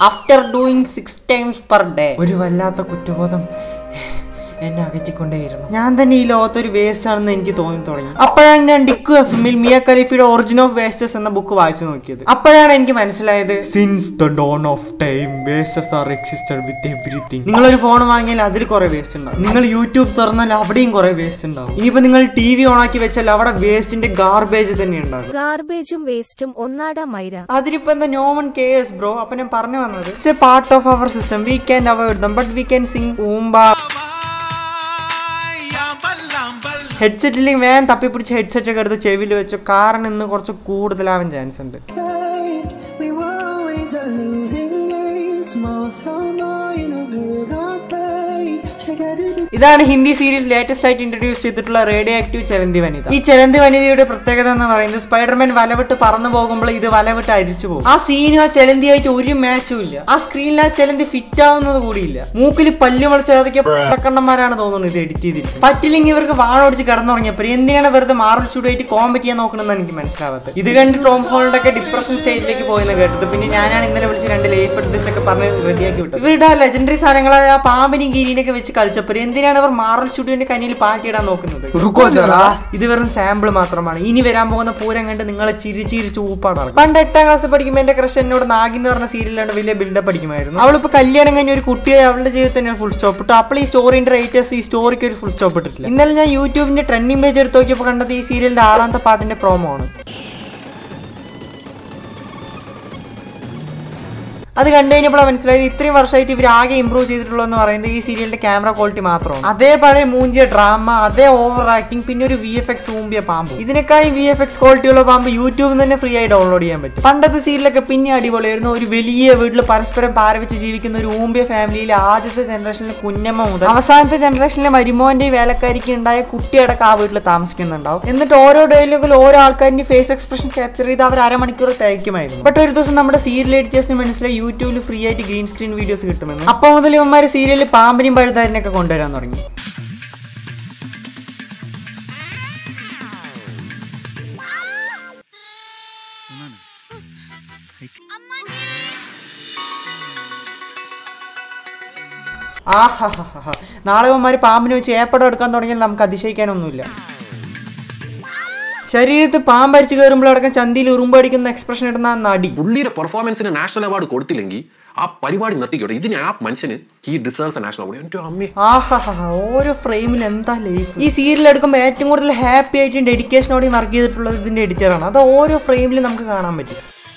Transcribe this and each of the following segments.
After doing six times per day ഒരു വല്ലാത്ത കുറ്റബോധം എന്നെ അകറ്റിക്കൊണ്ടേയിരുന്നു ഞാൻ തന്നെ ഈ ലോകത്ത് ഒരു വേസ്റ്റ് ആണെന്ന് എനിക്ക് തോന്നി തുടങ്ങി അപ്പോഴാണ് ഞാൻ ഡിക്കു എഫ് എമ്മിൽ മിയ ഖലീഫയുടെ ഒറിജിൻ ഓഫ് വേസ്റ്റസ് എന്ന ബുക്ക് വായിച്ചു നോക്കിയത് അപ്പോഴാണ് എനിക്ക് മനസ്സിലായത് since the dawn of time wastes are existed with everything നിങ്ങൾ ഒരു ഫോൺ വാങ്ങിയാൽ അതിൽ കുറെ വേസ്റ്റ് ഉണ്ടാവും നിങ്ങൾ യൂട്യൂബ് തുറന്നാൽ അവിടെയും കുറെ വേസ്റ്റ് ഉണ്ടാവും ഇനിയിപ്പോ നിങ്ങൾ ടി വി ഓൺ ആക്കി വെച്ചാൽ അവിടെ വേസ്റ്റിന്റെ ഗാർബേജ് തന്നെ ഉണ്ടാകും ഗാർബേജും വേസ്റ്റും ഒന്നാടാ മൈര അതിനിപ്പോ എന്താ നോ വൺ കെയർസ് ബ്രോ അപ്പൊ ഞാൻ പറഞ്ഞു വന്നത് it's a part of our system we can avoid them but we can sing ഊംബ ഹെഡ്സെറ്റിലേക്ക് വേഗം തപ്പിപ്പിടിച്ച് ഹെഡ്സെറ്റ് ഒക്കെ എടുത്ത് ചെവിയിൽ വെച്ചു കാരണം ഇന്ന് കുറച്ച് കൂടുതലാവാൻ ചാൻസ് ഉണ്ട് side. We were always a losing game. Small town boy in a big arcade. I got it. ഇതാണ് ഹിന്ദി സീരീസ് ലേറ്റസ്റ്റ് ആയിട്ട് ഇൻട്രൊഡ്യൂസ് ചെയ്തിട്ടുള്ള റേഡിയോ ആക്റ്റീവ് ചെലന്തി വനിത ഈ ചെലന്തി വനിതയുടെ പ്രത്യേകത എന്ന് പറയുന്നത് സ്പൈഡർമാൻ വലവിട്ട് പറന്നു പോകുമ്പോൾ ഇത് വലവിട്ട് അരിച്ചു പോകും ആ സീനും ആ ചെലന്തിയായിട്ട് ഒരു മാച്ചും ഇല്ല ആ സ്ക്രീനിൽ ആ ചെലന്തി ഫിറ്റ് ആവുന്നത് കൂടിയില്ല മൂക്കിൽ പല്ലു മുളച്ചതൊക്കെ പടക്കണ്ണന്മാരാണ് തോന്നുന്നത് ഇത് എഡിറ്റ് ചെയ്തിരിക്കുന്നത് പറ്റില്ലെങ്കിൽ ഇവർക്ക് വാണോടിച്ച് കിടന്നുറങ്ങിയപ്പോൾ എന്തിനാണ് വെറുതെ മാർവൽ സ്റ്റുഡിയോ ആയിട്ട് കോമ്പറ്റ് ചെയ്യാൻ നോക്കണമെന്ന് എനിക്ക് മനസ്സിലാവാത്തത് ഇത് കണ്ട് ടോം ഹോളിന്റെ ഒക്കെ ഡിപ്രഷൻ സ്റ്റേജിലേക്ക് പോയെന്ന് കേട്ടത് പിന്നെ ഞാനാണ് ഇന്നലെ വിളിച്ച് രണ്ട് ലൈഫ് അഡ്വൈസ് ഒക്കെ പറഞ്ഞ് റെഡിയാക്കി വിട്ടത് ഇവരുടെ ആ ലെജൻഡറി സാധനങ്ങളായ ആ പാമ്പിനും ഗിരിനൊക്കെ വെച്ച് കളിച്ചപ്പോൾ എന്തിനാണ് അവർ മാർവൽ സ്റ്റുഡിയോന്റെ കനിയിൽ പാറ്റിയിടാൻ നോക്കുന്നത് ആ, ഇത് വെറും സാമ്പിൾ മാത്രമാണ് ഇനി വരാൻ പോകുന്ന പൂരം കണ്ട് നിങ്ങളെ ചിരി ചിരിച്ച് ഊപ്പാടാണ് പണ്ട് എട്ടാം ക്ലാസ് പഠിക്കുമ്പോൾ എന്റെ ക്രഷ് എന്നോട് നാഗി എന്ന് പറഞ്ഞ സീരിയലാണ് വലിയ ബിൽഡപ്പ് പഠിക്കുമായിരുന്നു അവളിപ്പോ കല്യാണം കഴിഞ്ഞ ഒരു കുട്ടിയായി അവളുടെ ജീവിതത്തിൽ തന്നെ ഫുൾ സ്റ്റോപ്പ് ഇട്ടു അപ്പോൾ ഈ സ്റ്റോറിന്റെ റൈറ്റേഴ്സ് ഈ സ്റ്റോറിക്ക് ഒരു ഫുൾ സ്റ്റോപ്പ് ഇട്ടിട്ടില്ല ഇന്നലെ ഞാൻ യൂട്യൂബിന്റെ ട്രെൻഡിങ് പേജ് എടുത്ത് നോക്കിയപ്പോൾ കണ്ടത് ഈ സീരിയലിന്റെ ആറാമത്തെ പാട്ടിന്റെ പ്രോമോ ആണ് അത് കണ്ടു കഴിഞ്ഞപ്പോഴാണ് മനസ്സിലായത് ഇത്രയും വർഷമായിട്ട് ഇവർ ആകെ ഇമ്പ്രൂവ് ചെയ്തിട്ടുള്ളൂ എന്ന് പറയുന്നത് ഈ സീരിയലിന്റെ ക്യാമറ ക്വാളിറ്റി മാത്രമാണ് അതേ പഴയ മൂഞ്ചിയ ഡ്രാമ അതേ ഓവർ ആക്ടിങ് പിന്നെ ഒരു വി എഫ് എക്സ് ഊമ്പിയ പാമ്പ് ഇതിനേക്കായി വി എഫ് എക്സ് ക്വാളിറ്റിയുള്ള പാമ്പ് യൂട്യൂബിൽ തന്നെ ഫ്രീ ആയി ഡൗൺലോഡ് ചെയ്യാൻ പറ്റും പണ്ടത്തെ സീരിയലൊക്കെ പിന്നെ അടിപൊളിയായിരുന്നു ഒരു വലിയ വീട്ടിൽ പരസ്പരം പാരവെച്ച് ജീവിക്കുന്ന ഒരു ഊമ്പിയ ഫാമിലിയിലെ ആദ്യത്തെ ജനറേഷനിലെ കുഞ്ഞമ്മ മുതൽ അവസാനത്തെ ജനറേഷനിലെ മരുമോന്റെ വേലക്കാരിക്ക് ഉണ്ടായ കുട്ടിയടക്കം ആ വീട്ടിൽ താമസിക്കുന്നുണ്ടാവും എന്നിട്ട് ഓരോ ഡയലോഗിൽ ഓരോ ആൾക്കാരുടെ ഫേസ് എക്സ്പ്രഷൻ ക്യാപ്ചർ ചെയ്ത് അവർ അരമണിക്കൂർ തയ്ക്കുമായിരുന്നു ബട്ട് ഒരു ദിവസം നമ്മുടെ സീരിയൽ എഡിറ്റേഴ്സിന് മനസ്സിലായി യൂട്യൂബിൽ ഫ്രീ ആയിട്ട് ഗ്രീൻ സ്ക്രീൻ വീഡിയോസ് കിട്ടുമെന്ന് അപ്പോൾ മുതൽ ഇവന്മാർ സീരിയലിൽ പാമ്പിനെയും പഴുതാരിനൊക്കെ കൊണ്ടുവരാൻ തുടങ്ങി ആഹാ നാളെ ഇവന്മാർ പാമ്പിനെ വെച്ച് ഏപ്പടം എടുക്കാൻ തുടങ്ങിയാൽ നമുക്ക് അതിശയിക്കാനൊന്നുമില്ല ശരീരത്ത് പാമ്പരിച്ച് കയറുമ്പോഴടക്കം ചന്തിയിൽ ഉറുമ്പടിക്കുന്ന എക്സ്പ്രഷൻ ഇടുന്ന ആ നടി പുള്ളിയുടെ പെർഫോമൻസിന് നാഷണൽ അവാർഡ് കൊടുത്തില്ലെങ്കിൽ ആ പരിപാടി നിർത്തിക്കോട്ടെ ഇതിന് ആ മനുഷ്യന് ഈ ഡിസേർവ്സ് എ നാഷണൽ അവാർഡ് എൻ്റെ അമ്മേ ആഹാ ഓരോ ഫ്രെയിമിൽ എന്താ ലൈഫ് ഈ സീരിയൽ എടുക്കുമ്പോൾ ഏറ്റവും കൂടുതൽ ഹാപ്പി ആയിട്ടും ഡെഡിക്കേഷനോടെയും വർക്ക് ചെയ്തിട്ടുള്ളത് ഇതിന്റെ എഡിറ്ററാണ് അത് ഓരോ ഫ്രെയിമിലും നമുക്ക് കാണാൻ പറ്റും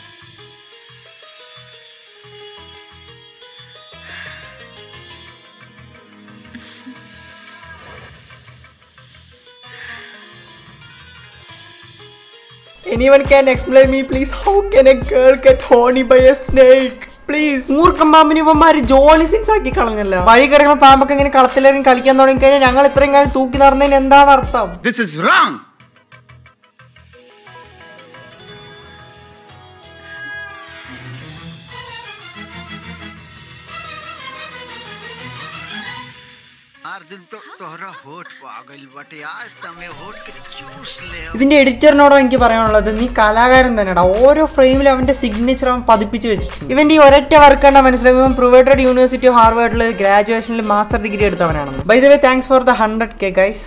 Anyone can explain me please how can a girl get horny by a snake? Please മൂർഖം പാമ്പിന് ഇവന്മാര് ജോലി സിൻസ് ആക്കി കളഞ്ഞല്ല വഴി കിടക്കുന്ന പാമ്പൊക്കെ ഇങ്ങനെ കളത്തിലിറങ്ങി കളിക്കാൻ തുടങ്ങി കഴിഞ്ഞാൽ ഞങ്ങൾ ഇത്രയും കാലം തൂക്കി നടന്നതിന് എന്താണ് അർത്ഥം This is wrong. हर दिन तो तोहरा होठ पागल बटे आज तमे होठ के चूस ले ഇതിന്റെ എഡിറ്ററിനോട് എനിക്ക് പറയാനുള്ളത് നീ കലാകാരൻ തന്നെടാ ഓരോ ഫ്രെയിമിലും അവന്റെ സിഗ്നേച്ചർ അവൻ പതിപ്പിച്ച് വെച്ചിട്ടുണ്ട് ഇവന്റെ ഈ ഒരൊറ്റ വർക്ക് കണ്ടാൽ മനസ്സിലാവും ഇവൻ പ്രിവേറ്റഡ് യൂണിവേഴ്സിറ്റി ഓഫ് ഹാർവേഡിൽ ഗ്രാജുവേഷനിൽ മാസ്റ്റർ ഡിഗ്രി എടുത്തവനാണെന്ന് by the way thanks for the hundred K guys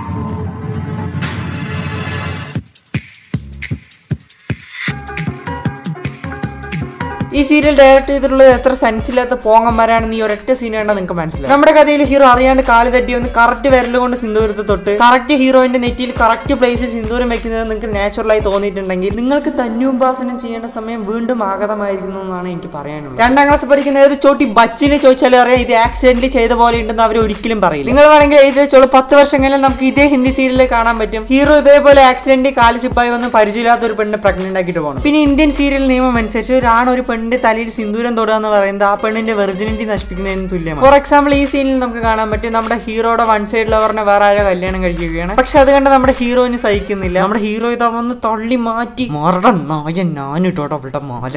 ഈ സീരിയൽ ഡയറക്ട് ചെയ്തിട്ടുള്ളത് എത്ര സെൻസ് ഇല്ലാത്ത പോങ്ങന്മാരാണെന്ന് ഈ ഒരൊറ്റ സീൻ കണ്ടാൽ നിങ്ങൾക്ക് മനസ്സിലാവും നമ്മുടെ കഥയിൽ ഹീറോ അറിയാണ്ട് കാല് തട്ടി വന്ന് കറക്റ്റ് വിരൽ കൊണ്ട് സിന്ദൂരത്ത് തൊട്ട് കറക്റ്റ് ഹീറോയിന്റെ നെറ്റിയിൽ കറക്റ്റ് പ്ലേസിൽ സിന്ദൂരം വെക്കുന്നത് നിങ്ങൾക്ക് നാച്ചുറലായി തോന്നിയിട്ടുണ്ടെങ്കിൽ നിങ്ങൾക്ക് തന്യൂപാസനം ചെയ്യേണ്ട സമയം വീണ്ടും ആഗതമായിരിക്കുന്നു എന്നാണ് എനിക്ക് പറയാനുള്ളത് രണ്ടാം ക്ലാസ് പഠിക്കുന്ന ഏത് ചോട്ടി ബച്ചിനെ ചോദിച്ചാലും അറിയാം ഇത് ആക്സിഡന്റ് ചെയ്ത പോലെ ഉണ്ടെന്ന് അവർ ഒരിക്കലും പറയില്ല നിങ്ങൾ വേണമെങ്കിൽ എഴുതി വെച്ചോളൂ പത്ത് വർഷം കഴിഞ്ഞാൽ നമുക്ക് ഇതേ ഹിന്ദി സീരിയലിൽ കാണാൻ പറ്റും ഹീറോ ഇതേപോലെ ആക്സിഡന്റ് കാല് സിപ്പായി വന്ന് പരിചയമില്ലാത്ത ഒരു പെണ്ണിനെ പ്രഗ്നന്റ് ആക്കിയിട്ട് പോകണം പിന്നെ ഇന്ത്യൻ സീരിയൽ നിയമം അനുസരിച്ച് ഒരാണ് ഒരു പെണ്ണിന്റെ തലയിൽ സിന്ദൂരം തൊടുക എന്ന് പറയുന്നത് ആ പെണ്ണിന്റെ വെർജിനിറ്റി നശിപ്പിക്കുന്നതിന് തുല്യമാണ് ഫോർ എക്സാമ്പിൾ ഈ സീനിൽ നമുക്ക് കാണാൻ പറ്റും നമ്മുടെ ഹീറോയുടെ വൺ സൈഡ് ലവറിനെ വേറെ ആരോ കല്യാണം കഴിക്കുകയാണ് പക്ഷെ അത് കണ്ട് നമ്മുടെ ഹീറോയിന് സഹിക്കുന്നില്ല നമ്മുടെ ഹീറോ ഇതാ വന്ന് തള്ളി മാറ്റി മറട നായ ഞാനിട്ടോട്ടോ അവളുടെ മാല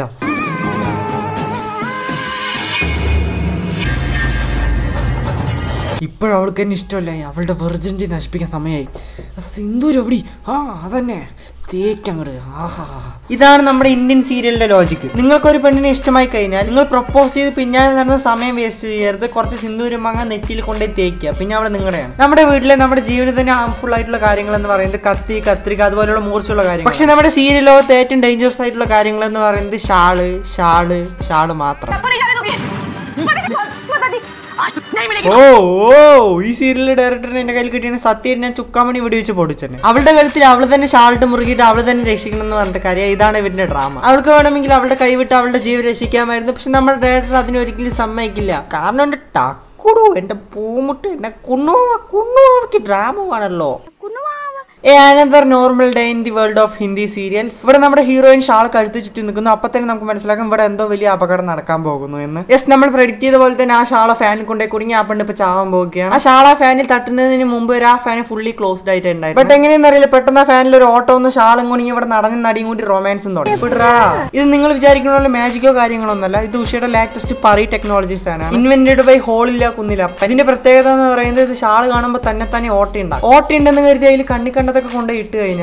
ഇപ്പൊ ഇപ്പോഴും അവൾക്ക് എന്നെ ഇഷ്ടമല്ല അവളുടെ വെർജിനിറ്റി നശിപ്പിക്കാൻ സമയമായി സിന്ദൂർ എവിടെ ആ അതന്നെ തേക്കങ്ങട് ആഹാ ഇതാണ് നമ്മുടെ ഇന്ത്യൻ സീരിയലിന്റെ ലോജിക്ക് നിങ്ങൾക്കൊരു പെണ്ണിനെ ഇഷ്ടമായി കഴിഞ്ഞാൽ നിങ്ങൾ പ്രപ്പോസ് ചെയ്ത് പിന്നാലെ നടന്ന സമയം വേസ്റ്റ് ചെയ്യരുത് കുറച്ച് സിന്ദൂരം വാങ്ങാൻ നെറ്റിയിൽ കൊണ്ടേ തേക്കുക പിന്നെ അവിടെ നിങ്ങളുടെയാണ് നമ്മുടെ വീട്ടിലെ നമ്മുടെ ജീവിതത്തിന് ഹാംഫുൾ ആയിട്ടുള്ള കാര്യങ്ങൾ എന്ന് പറയുന്നത് കത്തി കത്രിക അതുപോലെയുള്ള മൂർച്ചയുള്ള കാര്യങ്ങൾ പക്ഷെ നമ്മുടെ സീരിയൽ ലോകത്ത് ഏറ്റവും ഡേഞ്ചറസ് ആയിട്ടുള്ള കാര്യങ്ങൾ എന്ന് പറയുന്നത് ഷാള് ഷാള് ഷാള് മാത്രം ഓ ഓ ഈ സീരിയലിലെ ഡയറക്ടറിന് എന്റെ കയ്യിൽ കിട്ടിയ സത്യം ഞാൻ ചുക്കാമണി വെടിവെച്ച് പൊടിച്ചെന്നെ അവളുടെ കഴുത്തിൽ അവൾ തന്നെ ഷാൾട്ട് മുറുകിയിട്ട് അവൾ തന്നെ രക്ഷിക്കണം എന്ന് പറഞ്ഞിട്ട് കാര്യം ഇതാണ് ഇവരുടെ ഡ്രാമ അവൾക്ക് വേണമെങ്കിൽ അവളുടെ കൈവിട്ട് അവളുടെ ജീവൻ രക്ഷിക്കാമായിരുന്നു പക്ഷെ നമ്മുടെ ഡയറക്ടർ അതിനൊരിക്കലും സമ്മതിക്കില്ല കാരണം എന്റെ ടക്കുടു എന്റെ പൂമുട്ട് എന്നെ കുണ്ണുവാ കുണ്ണുവാക്ക് ഡ്രാമ ആണല്ലോ a another normal day in the world of Hindi serials ഇവിടെ നമ്മുടെ ഹീറോയിൻ ഷാൾ കഴുത്ത് ചുറ്റി നിൽക്കുന്നു അപ്പൊ തന്നെ നമുക്ക് മനസ്സിലാക്കാം ഇവിടെ എന്തോ വലിയ അപകടം നടക്കാൻ പോകുന്നു എന്ന് യെസ് നമ്മൾ പ്രെഡിക്ട് ചെയ്ത പോലെ തന്നെ ആ ഷാള ഫാനിൽ കൊണ്ടേ കുടുങ്ങി ആ പെണ്ണ് ഇപ്പൊ ചാവാൻ പോവുകയാണ് ആ ഷാള ഫാനിൽ തട്ടുന്നതിന് മുമ്പ് വരെ ആ ഫാൻ ഫുള്ളി ക്ലോസ്ഡ് ആയിട്ട് ഉണ്ടായിരുന്നു ബട്ട് എങ്ങനെയെന്ന് അറിയില്ല പെട്ടെന്ന് ആ ഫാനിൽ ഒരു ഓട്ടോ ഒന്ന് ഷാളും കുണുങ്ങി ഇവിടെ നടന്ന് നടിയും കൂടി റൊമാൻസും തുടങ്ങി വിട്രാ. ഇത് നിങ്ങൾ വിചാരിക്കുന്ന പോലെ മാജിക്കോ കാര്യങ്ങളോ ഒന്നല്ല ഇത് ഉഷയുടെ ലാറ്റസ്റ്റ് പറി ടെക്നോളജി ഫാനാണ് ഇൻവെന്റഡ് ബൈ ഹോളില്ല കുന്നില്ല ഇതിന്റെ പ്രത്യേകത എന്ന് പറയുന്നത് ഇത് ഷാള് കാണുമ്പോൾ തന്നെ തന്നെ ഓട്ട ഉണ്ടാകും ഓട്ട ഉണ്ടെന്ന് കരുതി അതിൽ കണ്ണി കണ്ടതൊക്കെ കൊണ്ട് ഇട്ട് കഴിഞ്ഞാൽ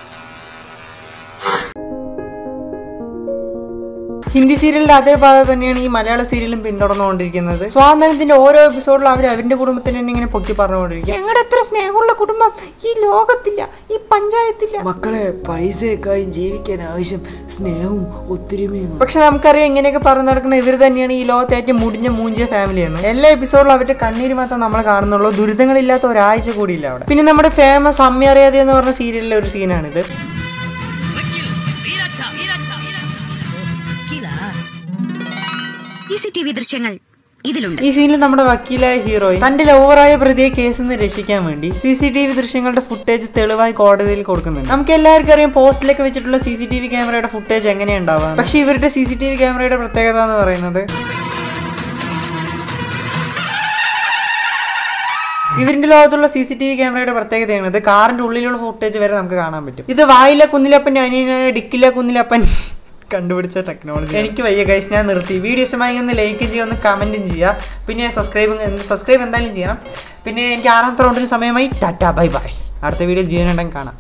ഹിന്ദി സീരിയലിന്റെ അതേ പാത തന്നെയാണ് ഈ മലയാള സീരിയലും പിന്തുടർന്നുകൊണ്ടിരിക്കുന്നത് സ്വാതന്ത്ര്യത്തിന്റെ ഓരോ എപ്പിസോഡിലും അവർ അവരുടെ കുടുംബത്തിനെ തന്നെ ഇങ്ങനെ പൊക്കി പറഞ്ഞുകൊണ്ടിരിക്കും ഞങ്ങളുടെ എത്ര സ്നേഹമുള്ള കുടുംബം ഈ ലോകത്തില്ല ഈ പഞ്ചായത്തില്ല മക്കളെ പൈസയൊക്കെയും ജീവിക്കാൻ ആവശ്യം സ്നേഹവും ഒത്തൊരുമയും പക്ഷെ നമുക്കറിയാം ഇങ്ങനെയൊക്കെ പറഞ്ഞു നടക്കുന്ന ഇവർ തന്നെയാണ് ഈ ലോകത്തെ ഏറ്റവും മുടിഞ്ഞ മൂഞ്ചിയ ഫാമിലി എന്ന് എല്ലാ എപ്പിസോഡിലും അവരുടെ കണ്ണീര് മാത്രം നമ്മൾ കാണുന്നുള്ളൂ ദുരിതങ്ങളില്ലാത്ത ഒരാഴ്ച കൂടിയില്ല അവിടെ പിന്നെ നമ്മുടെ ഫേമസ് അമ്മ അറിയാതെ എന്ന് പറഞ്ഞ സീരിയലിലെ ഒരു സീനാണിത് സി സി ടി വി ദൃശ്യങ്ങൾ ഇതിലുണ്ട് ഈ സീനിൽ നമ്മുടെ വക്കീലായ ഹീറോയിൻ തന്റെ ലവറായ പ്രതിയെ കേസിൽ നിന്ന് രക്ഷിക്കാൻ വേണ്ടി സി സി ടി വി ദൃശ്യങ്ങളുടെ ഫുട്ടേജ് തെളിവായി കോടതിയിൽ കൊടുക്കുന്നുണ്ട് നമുക്ക് എല്ലാവർക്കും അറിയാം പോസ്റ്റിലൊക്കെ വെച്ചിട്ടുള്ള സി സി ടി വി ക്യാമറയുടെ ഫുട്ടേജ് എങ്ങനെയാണ് ഉണ്ടാവുക പക്ഷെ ഇവരുടെ സി സി ടി വി ക്യാമറയുടെ പ്രത്യേകത എന്ന് പറയുന്നത് ഇവരിന്റെ ലോകത്തുള്ള സി സി ടി വി ക്യാമറയുടെ പ്രത്യേകതയാണ് ഇത് കാറിന്റെ ഉള്ളിലുള്ള ഫുട്ടേജ് വരെ നമുക്ക് കാണാൻ പറ്റും ഇത് വായിലെ കുന്നിലപ്പന്റെ അനിയനായ ഡിക്കിലെ കുന്നിലപ്പൻ കണ്ടുപിടിച്ച ടെക്നോളജി എനിക്ക് വയ്യ ഗൈസ് ഞാൻ നിർത്തി വീഡിയോ ഇഷ്ടമായി ഒന്ന് ലൈക്ക് ചെയ്യുക ഒന്ന് കമന്റും ചെയ്യുക പിന്നെ സബ്സ്ക്രൈബ് സബ്സ്ക്രൈബ് എന്തായാലും ചെയ്യണം പിന്നെ എനിക്ക് ആറാമത്തെ റൗണ്ടിന് സമയമായി ടാറ്റ ബൈ ബൈ അടുത്ത വീഡിയോ ജീവനുണ്ടെങ്കിൽ കാണാം